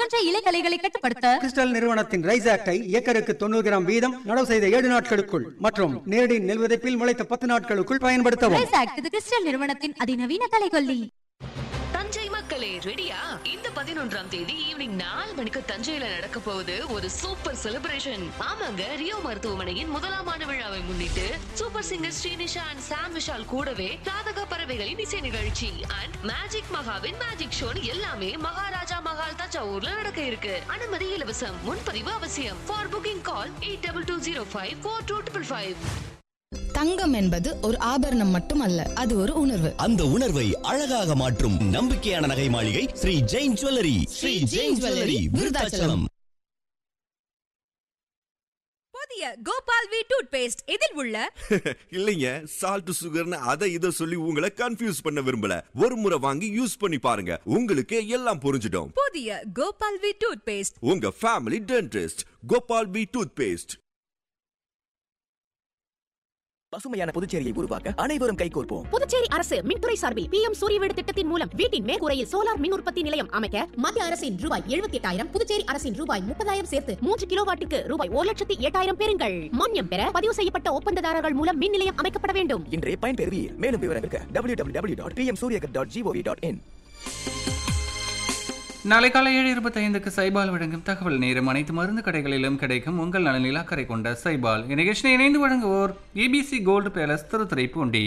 நோயுற்ற இலைகளைகளை கட்டுப்படுத்த கிறிஸ்டல் நிறுவனத்தின் ரைஸ் ஆக்டை ஏக்கருக்கு தொண்ணூறு கிராம் வீதம் நடவு செய்த ஏழு நாட்களுக்குள் மற்றும் நேரடி நெல் விதைப்பில் முளைத்த பத்து நாட்களுக்குள் பயன்படுத்தவும் ரைஸ் ஆக்ட் இது கிறிஸ்டல் நிறுவனத்தின் அதிநவீன கலைகொல்லி தஞ்சை மக்களே ரெடியா இந்த பதினொன்றாம் தேதி ஈவினிங் நாலு மணிக்கு தஞ்சையில நடக்க போகுது ஒரு சூப்பர் செலிப்ரேஷன் ஆமாங்க ரியோ மருத்துவமனையின் முதலாம் ஆண்டு விழாவை முன்னிட்டு super singer Srinisha and Sam Vishal கூடவே ராதக பறவைகளின் இசை நிகழ்ச்சி அண்ட் மேஜிக் மகாவின் மேஜிக் ஷோ எல்லாமே மகாராஜா மகால் தஞ்சாவூர்ல நடக்க இருக்கு அனுமதி இலவசம் முன்பதிவு அவசியம் for booking call eight double two zero five four two triple five தங்கம் என்பது ஒரு ஆபரணம் மட்டுமல்ல அது ஒரு உணர்வு அந்த உணர்வை அழகாக மாற்றும் நம்பிக்கையான நகை மாளிகை ஸ்ரீ ஜெயின் ஜுவல்லரி ஸ்ரீ ஜெயின் ஜுவல்லரி விருதாச்சலம் புதிய கோபால் வி டூத் பேஸ்ட் இதில் உள்ள இல்லைங்க சால்ட் சுகர்னு அதை இதை சொல்லி உங்களை கன்ஃபியூஸ் பண்ண விரும்பல ஒரு முறை வாங்கி யூஸ் பண்ணி பாருங்க உங்களுக்கு எல்லாம் புரிஞ்சிடும் புதிய கோபால் வி டூத் பேஸ்ட் உங்க family dentist Gopal P tooth paste பசுமையான புதுச்சேரியை உருவாக்க அனைவரும் கைகோர்ப்போம் புதுச்சேரி அரசு மின்துறை சார்பில் பி எம் சூரிய வீடு திட்டத்தின் மூலம் வீட்டின் மேற்கூரையில் சோலார் மின் உற்பத்தி நிலையம் அமைக்க மத்திய அரசின் ரூபாய் எழுபத்தி எட்டாயிரம் புதுச்சேரி அரசின் ரூபாய் முப்பதாயிரம் சேர்த்து மூன்று கிலோ வாட்டுக்கு ரூபாய் ஒரு லட்சத்தி எட்டாயிரம் பெறுங்கள் மானியம் பெற பதிவு செய்யப்பட்ட ஒப்பந்ததாரர்கள் மூலம் மின் நிலையம் அமைக்கப்பட வேண்டும் இன்றே பயன்பெறுவீர் மேலும் விவரங்களுக்கு W W W dot PM Suryaghar dot GOV dot in நாளை காலை ஏழு இருபத்தைந்துக்கு சைபால் வழங்கும் தகவல் நேரம் அனைத்து மருந்து கடைகளிலும் கிடைக்கும் உங்கள் நலனில் அக்கறை கொண்ட சைபால் இந்நிகழ்ச்சியை இணைந்து வழங்குவோர் ஏபிசி கோல்டு பேலஸ் திருத்துறைப்பூண்டி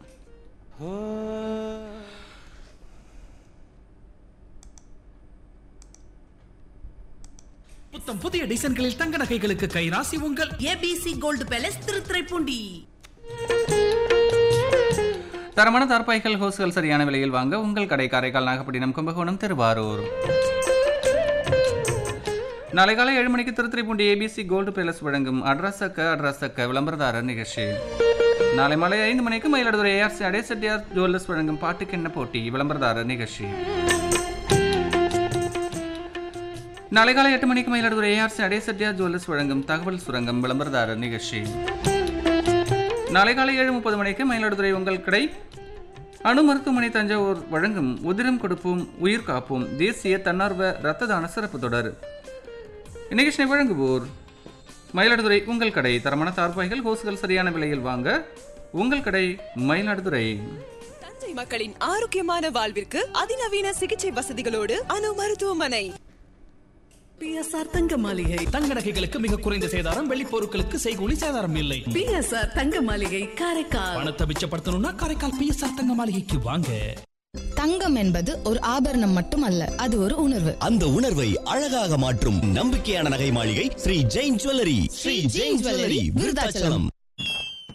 புத்தம் புதிய டிசைன்களில் தங்க நகைகளுக்கு கைராசி உங்கள் ஏபிசி கோல்டு பேலஸ் திருத்துறைப்பூண்டி தரமான தார்பாய்கள் ஹோஸ்கள் சரியான விலையில் வாங்க உங்கள் கடை காரைக்கால் நாகப்பட்டினம் கும்பகோணம் திருவாரூர் நாளை காலை ஏழு மணிக்கு திருத்துறைப்பூண்டி ஏபிசி கோல்டு பேலஸ் வழங்கும் அட்ரஸக்க அட்ரஸக்க விளம்பரதாரர் நிகழ்ச்சி நாளை மாலை ஐந்து மணிக்கு மயிலாடுதுறை ஏஆர்சி அடே செட்டியார் ஜுவல்லர்ஸ் வழங்கும் பாட்டுக்கென்ன போட்டி விளம்பரதாரர் நிகழ்ச்சி நாளை காலை எட்டு மணிக்கு மயிலாடுதுறை ஏஆர்சி அடே செட்டியார் ஜுவல்லர்ஸ் வழங்கும் தகவல் சுரங்கம் விளம்பரதாரர் நிகழ்ச்சி நாளை காலை ஏழு முப்பது மணிக்கு மயிலாடுதுறை உங்கள் கடை அணு மருத்துவமனை தஞ்சாவூர் வழங்கும் உதிரம் கொடுப்போம் உயிர் காப்போம் தேசிய தன்னார்வ இரத்த தான சிறப்பு தொடர் இந்நிகழ்ச்சியை வழங்குவோர் மயிலாடுதுறை உங்கள் கடை தரமான தார்பாய்கள் ஹோஸ்கள் சரியான விலையில் வாங்க உங்கள் கடை மயிலாடுதுறை தஞ்சை மக்களின் ஆரோக்கியமான வாழ்விற்கு அதிநவீன சிகிச்சை வசதிகளோடு அணு மருத்துவமனை பிஎஸ்ஆர் தங்க மாளிகை தங்க நகைகளுக்கு மிக குறைந்த சேதாரம் வெள்ளி பொருட்களுக்கு செய்கூலி சேதாரம் இல்லை பிஎஸ்ஆர் தங்க மாளிகை காரைக்கால் பணத்தை மிச்சப்படுத்தணும்னா காரைக்கால் பிஎஸ்ஆர் தங்க மாளிகைக்கு வாங்க தங்கம் என்பது ஒரு ஆபரணம் மட்டுமல்ல அது ஒரு உணர்வு அந்த உணர்வை அழகாக மாற்றும் நம்பிக்கையான நகை மாளிகை ஸ்ரீ ஜெயின் ஜுவல்லரி ஸ்ரீ ஜெயின் ஜுவல்லரி விருதாச்சலம்